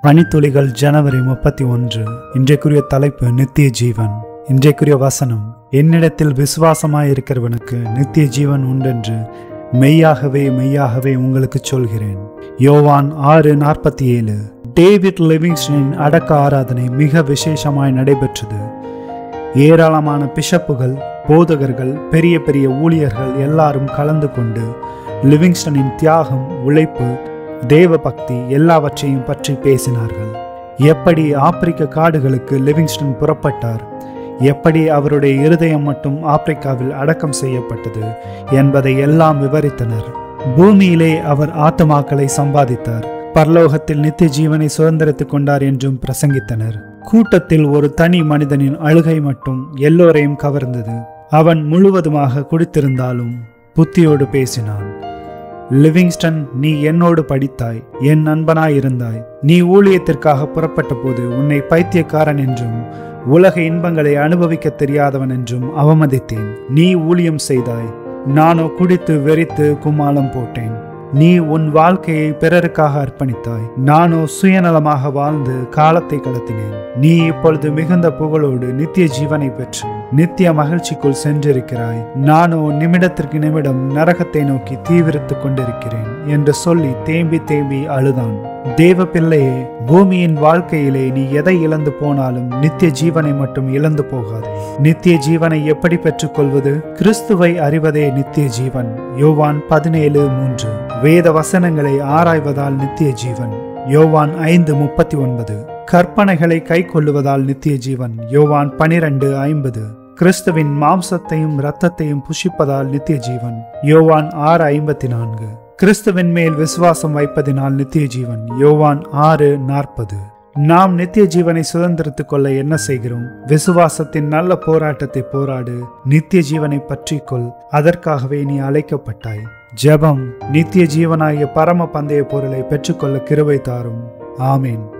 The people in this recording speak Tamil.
பனித்துளிகள் ஜனவரி முப்பத்தி ஒன்று இன்றைக்குரிய தலைப்பு நித்திய ஜீவன் இன்றைக்குரிய வசனம் என்னிடத்தில் விசுவாசமாயிருக்கிறவனுக்கு நித்திய ஜீவன் உண்டென்று மெய்யாகவே மெய்யாகவே உங்களுக்கு சொல்கிறேன் யோவான் ஆறு நாற்பத்தி ஏழு டேவிட் லிவிங்ஸ்டனின் அடக்க ஆராதனை மிக விசேஷமாய் நடைபெற்றது ஏராளமான பிஷப்புகள் போதகர்கள் பெரிய பெரிய ஊழியர்கள் எல்லாரும் கலந்து கொண்டு லிவிங்ஸ்டனின் தியாகம் உழைப்பு தேவ பக்தி எல்லாவற்றையும் பற்றி பேசினார்கள் எப்படி ஆப்பிரிக்க காடுகளுக்கு லிவிங்ஸ்டன் புறப்பட்டார் எப்படி அவருடைய இருதயம் மட்டும் ஆப்பிரிக்காவில் அடக்கம் செய்யப்பட்டது என்பதை எல்லாம் விவரித்தனர் பூமியிலே அவர் ஆத்துமாக்களை சம்பாதித்தார் பரலோகத்தில் நித்திய ஜீவனை சுதந்திரத்துக் கொண்டார் என்றும் பிரசங்கித்தனர் கூட்டத்தில் ஒரு தனி மனிதனின் அழுகை மட்டும் எல்லோரையும் கவர்ந்தது அவன் முழுவதுமாக குடித்திருந்தாலும் புத்தியோடு பேசினான் லிவிங்ஸ்டன் நீ என்னோடு படித்தாய் என் நண்பனாய் இருந்தாய் நீ ஊழியத்திற்காக புறப்பட்ட போது உன்னை பைத்தியக்காரன் என்றும் உலக இன்பங்களை அனுபவிக்க தெரியாதவன் என்றும் அவமதித்தேன் நீ ஊழியம் செய்தாய் நானோ குடித்து வெறித்து கும்மாளம் போட்டேன் நீ உன் வாழ்க்கையை பிறருக்காக அர்ப்பணித்தாய் நானோ சுயநலமாக வாழ்ந்து காலத்தை கடத்தினேன் நீ இப்பொழுது மிகுந்த புகழோடு நித்திய ஜீவனை பெற்று நித்திய மகிழ்ச்சிக்குள் சென்றிருக்கிறாய் நானோ நிமிடத்திற்கு நிமிடம் நரகத்தை நோக்கி தீவிரித்துக் கொண்டிருக்கிறேன் என்று சொல்லி தேம்பி தேம்பி அழுதான் தேவ பிள்ளையே பூமியின் வாழ்க்கையிலே நீ எதை இழந்து போனாலும் நித்திய ஜீவனை மட்டும் இழந்து போகாது நித்திய ஜீவனை எப்படி பெற்றுக்கொள்வது கிறிஸ்துவை அறிவதே நித்திய ஜீவன் யோவான் பதினேழு மூன்று வேத வசனங்களை ஆராய்வதால் நித்திய ஜீவன் யோவான் ஐந்து முப்பத்தி ஒன்பது கற்பனைகளை கை கொள்ளுவதால் நித்திய ஜீவன் யோவான் பனிரெண்டு ஐம்பது கிறிஸ்துவின் மாம்சத்தையும் இரத்தத்தையும் புஷிப்பதால் நித்திய ஜீவன் யோவான் ஆறு ஐம்பத்தி நான்கு கிறிஸ்துவின் மேல் விசுவாசம் வைப்பதினால் நித்திய ஜீவன் யோவான் ஆறு நாற்பது நாம் நித்திய ஜீவனை சுதந்திரத்துக் கொள்ள என்ன செய்கிறோம் விசுவாசத்தின் நல்ல போராட்டத்தை போராடு நித்திய ஜீவனை பற்றிக்கொள் அதற்காகவே நீ அழைக்கப்பட்டாய் ஜெபம் நித்திய ஜீவனாகிய பரம பந்தய பொருளை பெற்றுக்கொள்ள கிருபை தாரும் ஆமேன்